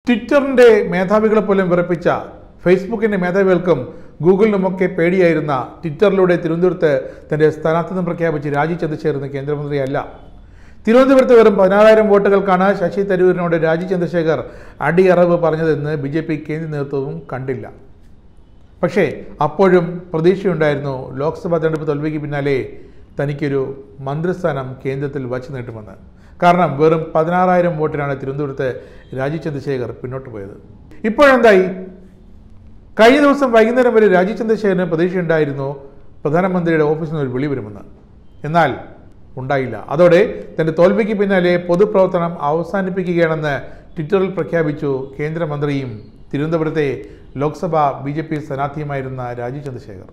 ട്വിറ്ററിൻ്റെ മേധാവികളെ പോലും വിറപ്പിച്ച ഫേസ്ബുക്കിൻ്റെ മേധാവികൾക്കും ഗൂഗിളിനുമൊക്കെ പേടിയായിരുന്ന ട്വിറ്ററിലൂടെ തിരുവനന്തപുരത്ത് തൻ്റെ സ്ഥാനാർത്ഥിത്വം പ്രഖ്യാപിച്ച് രാജി ചന്ദ്രശേഖർ എന്ന കേന്ദ്രമന്ത്രിയല്ല തിരുവനന്തപുരത്ത് വെറും പതിനാലായിരം വോട്ടുകൾക്കാണ് ശശി തരൂരിനോട് രാജി ചന്ദ്രശേഖർ അടിയറവ് പറഞ്ഞതെന്ന് ബി ജെ പി കേന്ദ്ര നേതൃത്വവും കണ്ടില്ല പക്ഷേ അപ്പോഴും പ്രതീക്ഷയുണ്ടായിരുന്നു ലോക്സഭാ തെരഞ്ഞെടുപ്പ് തോൽവിക്ക് പിന്നാലെ തനിക്കൊരു മന്ത്രിസ്ഥാനം കേന്ദ്രത്തിൽ വച്ചു നീട്ടുമെന്ന് കാരണം വെറും പതിനാറായിരം വോട്ടിനാണ് തിരുവനന്തപുരത്ത് രാജീവ് ചന്ദ്രശേഖർ പിന്നോട്ട് പോയത് ഇപ്പോഴെന്തായി കഴിഞ്ഞ ദിവസം വൈകുന്നേരം വരെ രാജീവ് ചന്ദ്രശേഖരന് പ്രതീക്ഷയുണ്ടായിരുന്നു പ്രധാനമന്ത്രിയുടെ ഓഫീസിൽ നിന്ന് ഒരു വിളി വരുമെന്ന് എന്നാൽ ഉണ്ടായില്ല അതോടെ തന്റെ തോൽവിക്ക് പിന്നാലെ പൊതുപ്രവർത്തനം അവസാനിപ്പിക്കുകയാണെന്ന് ട്വിറ്ററിൽ പ്രഖ്യാപിച്ചു കേന്ദ്രമന്ത്രിയും തിരുവനന്തപുരത്തെ ലോക്സഭാ ബി ജെ പി സ്ഥാനാർത്ഥിയുമായിരുന്ന രാജീവ് ചന്ദ്രശേഖർ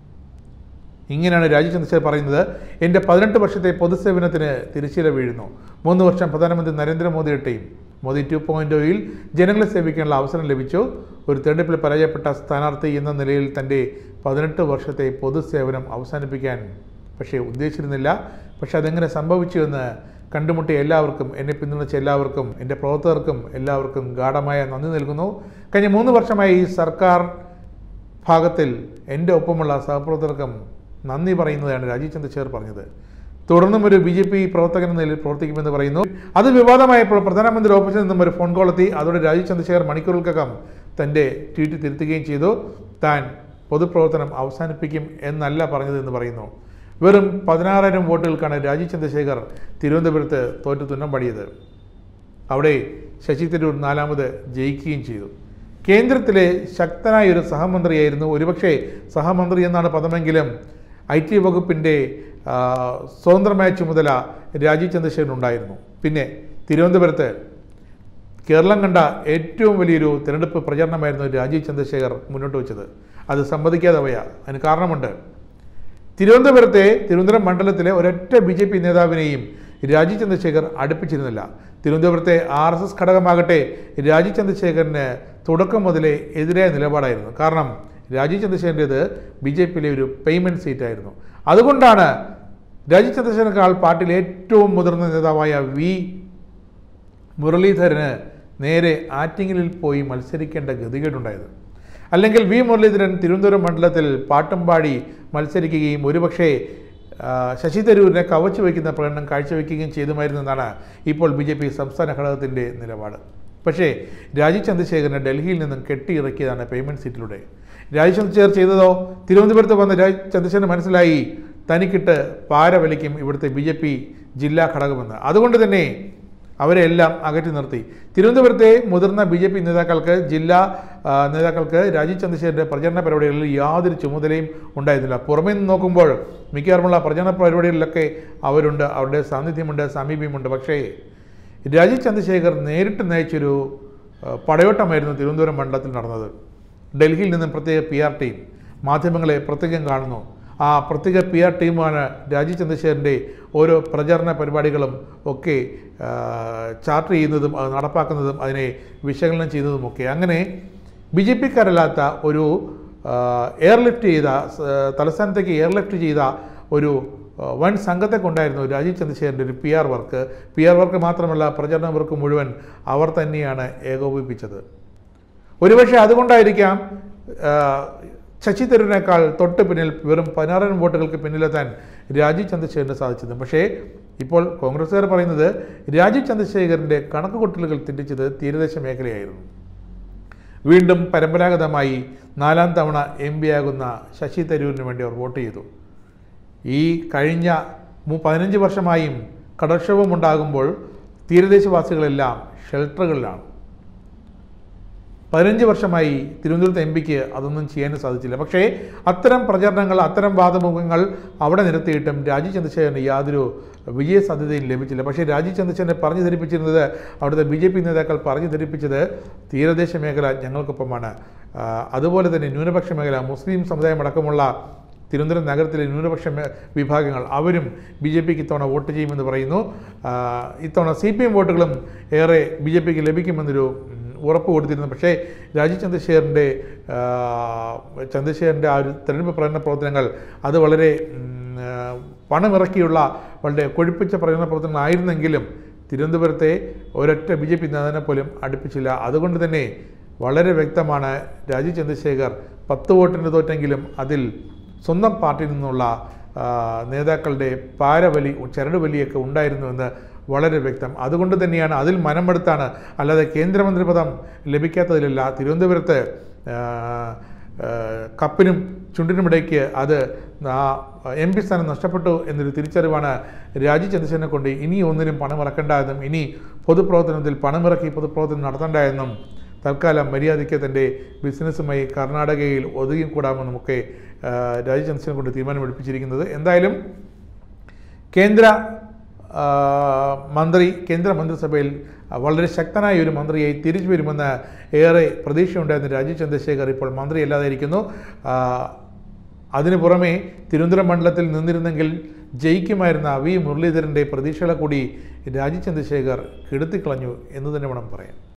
ഇങ്ങനെയാണ് രാജീവ് ചന്ദ്രശേഖർ പറയുന്നത് എൻ്റെ പതിനെട്ട് വർഷത്തെ പൊതുസേവനത്തിന് തിരശ്ശീല വീഴുന്നു മൂന്ന് വർഷം പ്രധാനമന്ത്രി നരേന്ദ്രമോദിയുടെ ടീം മോദി ടു പോയിന്റ് ഒയിൽ ജനങ്ങളെ സേവിക്കാനുള്ള അവസരം ലഭിച്ചു ഒരു തെരഞ്ഞെടുപ്പിൽ പരാജയപ്പെട്ട സ്ഥാനാർത്ഥി എന്ന നിലയിൽ തൻ്റെ പതിനെട്ട് വർഷത്തെ പൊതുസേവനം അവസാനിപ്പിക്കാൻ പക്ഷേ ഉദ്ദേശിച്ചിരുന്നില്ല പക്ഷെ അതെങ്ങനെ സംഭവിച്ചു എന്ന് കണ്ടുമുട്ടിയ എല്ലാവർക്കും എന്നെ പിന്തുണച്ച എല്ലാവർക്കും എൻ്റെ പ്രവർത്തകർക്കും എല്ലാവർക്കും ഗാഠമായ നന്ദി നൽകുന്നു കഴിഞ്ഞ മൂന്ന് വർഷമായി ഈ സർക്കാർ ഭാഗത്തിൽ എൻ്റെ ഒപ്പമുള്ള സഹപ്രവർത്തകർക്കും നന്ദി പറയുന്നതാണ് രാജീവ് ചന്ദ്രശേഖർ പറഞ്ഞത് തുടർന്നും ഒരു ബി ജെ പി പ്രവർത്തകൻ എന്ന നിലയിൽ പ്രവർത്തിക്കുമെന്ന് പറയുന്നു അത് വിവാദമായപ്പോൾ പ്രധാനമന്ത്രി ഓഫീസിൽ നിന്നും ഒരു ഫോൺ കോൾ എത്തി അതോടെ രാജീവ് ചന്ദ്രശേഖർ മണിക്കൂറുകൾക്കകം തൻ്റെ ട്വീറ്റ് തിരുത്തുകയും ചെയ്തു താൻ പൊതുപ്രവർത്തനം അവസാനിപ്പിക്കും എന്നല്ല പറഞ്ഞതെന്ന് പറയുന്നു വെറും പതിനാറായിരം വോട്ടുകൾക്കാണ് രാജീവ് ചന്ദ്രശേഖർ തിരുവനന്തപുരത്ത് തോറ്റു തുന്നം പടിയത് അവിടെ ശശി തരൂർ നാലാമത് ജയിക്കുകയും ചെയ്തു കേന്ദ്രത്തിലെ ശക്തനായ ഒരു സഹമന്ത്രിയായിരുന്നു ഒരുപക്ഷെ സഹമന്ത്രി എന്നാണ് പദമെങ്കിലും ഐ ടി വകുപ്പിൻ്റെ ആ, സ്വതന്ത്രമായ ചുമതല രാജീവ് ചന്ദ്രശേഖരനുണ്ടായിരുന്നു പിന്നെ തിരുവനന്തപുരത്ത് കേരളം കണ്ട ഏറ്റവും വലിയൊരു തിരഞ്ഞെടുപ്പ് പ്രചരണമായിരുന്നു രാജീവ് ചന്ദ്രശേഖർ മുന്നോട്ട് വെച്ചത് അത് സമ്മതിക്കാതെ വയ്യ അതിന് കാരണമുണ്ട് തിരുവനന്തപുരത്തെ തിരുവനന്തപുരം മണ്ഡലത്തിലെ ഒരൊറ്റ ബി ജെ പി നേതാവിനെയും രാജീവ് ചന്ദ്രശേഖർ അടുപ്പിച്ചിരുന്നില്ല തിരുവനന്തപുരത്തെ ആർ എസ് എസ് ഘടകമാകട്ടെ രാജീവ് ചന്ദ്രശേഖരന് തുടക്കം മുതലേ എതിരായ നിലപാടായിരുന്നു കാരണം രാജീവ് ചന്ദ്രശേഖരൻ്റേത് ബി ജെ പിയിലെ ഒരു പേയ്മെൻറ്റ് സീറ്റായിരുന്നു അതുകൊണ്ടാണ് രാജീവ് ചന്ദ്രശേഖരനേക്കാൾ പാർട്ടിയിലെ ഏറ്റവും മുതിർന്ന നേതാവായ വി മുരളീധരന് നേരെ ആറ്റിങ്ങലിൽ പോയി മത്സരിക്കേണ്ട ഗതികേടുണ്ടായത് അല്ലെങ്കിൽ വി മുരളീധരൻ തിരുവനന്തപുരം മണ്ഡലത്തിൽ പാട്ടും പാടി മത്സരിക്കുകയും ഒരുപക്ഷേ ആ, ശശി തരൂരിനെ കവച്ചു വയ്ക്കുന്ന പ്രകടനം കാഴ്ചവെക്കുകയും ചെയ്തുമായിരുന്നെന്നാണ് ഇപ്പോൾ ബി ജെ പി സംസ്ഥാന ഘടകത്തിൻ്റെ നിലപാട് പക്ഷേ രാജീവ് ചന്ദ്രശേഖരനെ ഡൽഹിയിൽ നിന്നും കെട്ടിയിറക്കിയതാണ് പേയ്മെൻറ്റ് സീറ്റിലൂടെ രാജീവ് ചന്ദ്രശേഖർ ചെയ്തതോ തിരുവനന്തപുരത്ത് വന്ന രാജീവ് ചന്ദ്രശേഖരന് മനസ്സിലായി തനിക്കിട്ട് പാര വലിക്കും ഇവിടുത്തെ ബി ജെ പി ജില്ലാ ഘടകമെന്ന് അതുകൊണ്ട് തന്നെ അവരെ എല്ലാം അകറ്റി നിർത്തി തിരുവനന്തപുരത്തെ മുതിർന്ന ബി ജെ പി നേതാക്കൾക്ക് ജില്ലാ ആ, നേതാക്കൾക്ക് രാജീവ് ചന്ദ്രശേഖരൻ്റെ പ്രചരണ പരിപാടികളിൽ യാതൊരു ചുമതലയും ഉണ്ടായിരുന്നില്ല പുറമേ നിന്ന് നോക്കുമ്പോൾ മിക്കവാറുമുള്ള പ്രചരണ പരിപാടികളിലൊക്കെ അവരുണ്ട് അവരുടെ സാന്നിധ്യമുണ്ട് സമീപ്യമുണ്ട് പക്ഷേ രാജീവ് ചന്ദ്രശേഖർ നേരിട്ട് നയിച്ചൊരു ആ, പടയോട്ടമായിരുന്നു തിരുവനന്തപുരം മണ്ഡലത്തിൽ നടന്നത് ഡൽഹിയിൽ നിന്നും പ്രത്യേക പി ആർ ടീം മാധ്യമങ്ങളെ പ്രത്യേകം കാണുന്നു ആ പ്രത്യേക പി ആർ ടീമാണ് രാജീവ് ചന്ദ്രശേഖരൻ്റെ ഓരോ പ്രചരണ പരിപാടികളും ഒക്കെ ആ, ചാർട്ട് ചെയ്യുന്നതും അത് നടപ്പാക്കുന്നതും അതിനെ വിശകലനം ചെയ്യുന്നതുമൊക്കെ അങ്ങനെ ബി ജെ പിക്കാരല്ലാത്ത ഒരു ആ, എയർലിഫ്റ്റ് ചെയ്ത സ- തലസ്ഥാനത്തേക്ക് എയർലിഫ്റ്റ് ചെയ്ത ഒരു ആ, വൻ സംഘത്തെ കൊണ്ടായിരുന്നു രാജീവ് ചന്ദ്രശേഖരൻ്റെ ഒരു P R work P R work മാത്രമല്ല പ്രചരണ വർക്ക് മുഴുവൻ അവർ തന്നെയാണ് ഏകോപിപ്പിച്ചത് ഒരുപക്ഷെ അതുകൊണ്ടായിരിക്കാം ആ, ശശി തരൂരിനേക്കാൾ തൊട്ട് പിന്നിൽ വെറും പതിനാറായിരം വോട്ടുകൾക്ക് പിന്നിലെത്താൻ രാജീവ് ചന്ദ്രശേഖരന് സാധിച്ചത് പക്ഷേ ഇപ്പോൾ കോൺഗ്രസ്സുകാർ പറയുന്നത് രാജീവ് ചന്ദ്രശേഖരൻ്റെ കണക്കുകൂട്ടലുകൾ തെറ്റിച്ചത് തീരദേശ മേഖലയായിരുന്നു വീണ്ടും പരമ്പരാഗതമായി നാലാം തവണ എം പി ആകുന്ന ശശി തരൂരിന് വേണ്ടി അവർ വോട്ട് ചെയ്തു ഈ കഴിഞ്ഞ മു- പതിനഞ്ച് വർഷമായും കടൽക്ഷോഭം ഉണ്ടാകുമ്പോൾ തീരദേശവാസികളെല്ലാം ഷെൽട്ടറുകളിലാണ് പതിനഞ്ച് വർഷമായി തിരുവനന്തപുരത്ത് എം പിക്ക് അതൊന്നും ചെയ്യാൻ സാധിച്ചില്ല പക്ഷേ അത്തരം പ്രചരണങ്ങൾ അത്തരം വാദമുഖങ്ങൾ അവിടെ നിരത്തിയിട്ടും രാജീവ് ചന്ദ്രശേഖരന് യാതൊരു വിജയ സാധ്യതയും ലഭിച്ചില്ല പക്ഷേ രാജീവ് ചന്ദ്രശേഖരനെ പറഞ്ഞു ധരിപ്പിച്ചിരുന്നത് അവിടുത്തെ ബി ജെ പി നേതാക്കൾ പറഞ്ഞു ധരിപ്പിച്ചത് തീരദേശ മേഖല ഞങ്ങൾക്കൊപ്പമാണ് ആ, അതുപോലെ തന്നെ ന്യൂനപക്ഷ മേഖല മുസ്ലിം സമുദായം അടക്കമുള്ള തിരുവനന്തപുരം നഗരത്തിലെ ന്യൂനപക്ഷ മേ- വിഭാഗങ്ങൾ അവരും ബി ജെ പിക്ക് ഇത്തവണ വോട്ട് ചെയ്യുമെന്ന് പറയുന്നു ആ, ഇത്തവണ സി പി എം വോട്ടുകളും ഏറെ ബി ജെ പിക്ക് ലഭിക്കുമെന്നൊരു ഉം, ഉറപ്പ് കൊടുത്തിരുന്നു പക്ഷേ രാജീവ് ചന്ദ്രശേഖരൻ്റെ ആ, ചന്ദ്രശേഖരൻ്റെ ആ ഒരു തെരഞ്ഞെടുപ്പ് പ്രകടന പ്രവർത്തനങ്ങൾ അത് വളരെ ഉം, ആ, പണമിറക്കിയുള്ള വളരെ കൊഴുപ്പിച്ച പ്രകടന പ്രവർത്തനങ്ങളായിരുന്നെങ്കിലും തിരുവനന്തപുരത്തെ ഒരൊറ്റ ബി ജെ പി നേതാവിനെ പോലും അടുപ്പിച്ചില്ല അതുകൊണ്ട് തന്നെ വളരെ വ്യക്തമാണ് രാജീവ് ചന്ദ്രശേഖർ പത്ത് വോട്ടിന് തോറ്റെങ്കിലും അതിൽ സ്വന്തം പാർട്ടിയിൽ നിന്നുള്ള ആ, നേതാക്കളുടെ പാരവലി ചരടുവലിയൊക്കെ ഉണ്ടായിരുന്നുവെന്ന് വളരെ വ്യക്തം അതുകൊണ്ട് തന്നെയാണ് അതിൽ മനമെടുത്താണ് അല്ലാതെ കേന്ദ്രമന്ത്രി പദം ലഭിക്കാത്തതിലല്ല തിരുവനന്തപുരത്ത് ആ, ആ, കപ്പിനും ചുണ്ടിനുമിടയ്ക്ക് അത് ആ എം പി സ്ഥാനം നഷ്ടപ്പെട്ടു എന്നൊരു തിരിച്ചറിവാണ് രാജീവ് ചന്ദ്രശേഖരനെ കൊണ്ട് ഇനി ഒന്നിനും പണമിറക്കണ്ട എന്നും ഇനി പൊതുപ്രവർത്തനത്തിൽ പണമിറക്കി പൊതുപ്രവർത്തനം നടത്തണ്ട എന്നും തൽക്കാലം മര്യാദയ്ക്ക് തൻ്റെ ബിസിനസ്സുമായി കർണാടകയിൽ ഒതുങ്ങിക്കൂടാമെന്നുമൊക്കെ ആ, രാജീവ് ചന്ദ്രശേഖരനെ കൊണ്ട് തീരുമാനമെടുപ്പിച്ചിരിക്കുന്നത് എന്തായാലും കേന്ദ്ര ആ, മന്ത്രി കേന്ദ്ര മന്ത്രിസഭയിൽ വളരെ ശക്തനായ ഒരു മന്ത്രിയായി തിരിച്ചു വരുമെന്ന് ഏറെ പ്രതീക്ഷയുണ്ടായിരുന്ന രാജീവ് ചന്ദ്രശേഖർ ഇപ്പോൾ മന്ത്രിയല്ലാതെ ഇരിക്കുന്നു ആ, അതിനു പുറമെ തിരുവനന്തപുരം മണ്ഡലത്തിൽ നിന്നിരുന്നെങ്കിൽ ജയിക്കുമായിരുന്ന വി മുരളീധരൻ്റെ പ്രതീക്ഷകളെ കൂടി രാജീവ് ചന്ദ്രശേഖർ കെടുത്തിക്കളഞ്ഞു എന്ന് തന്നെ വേണം പറയാൻ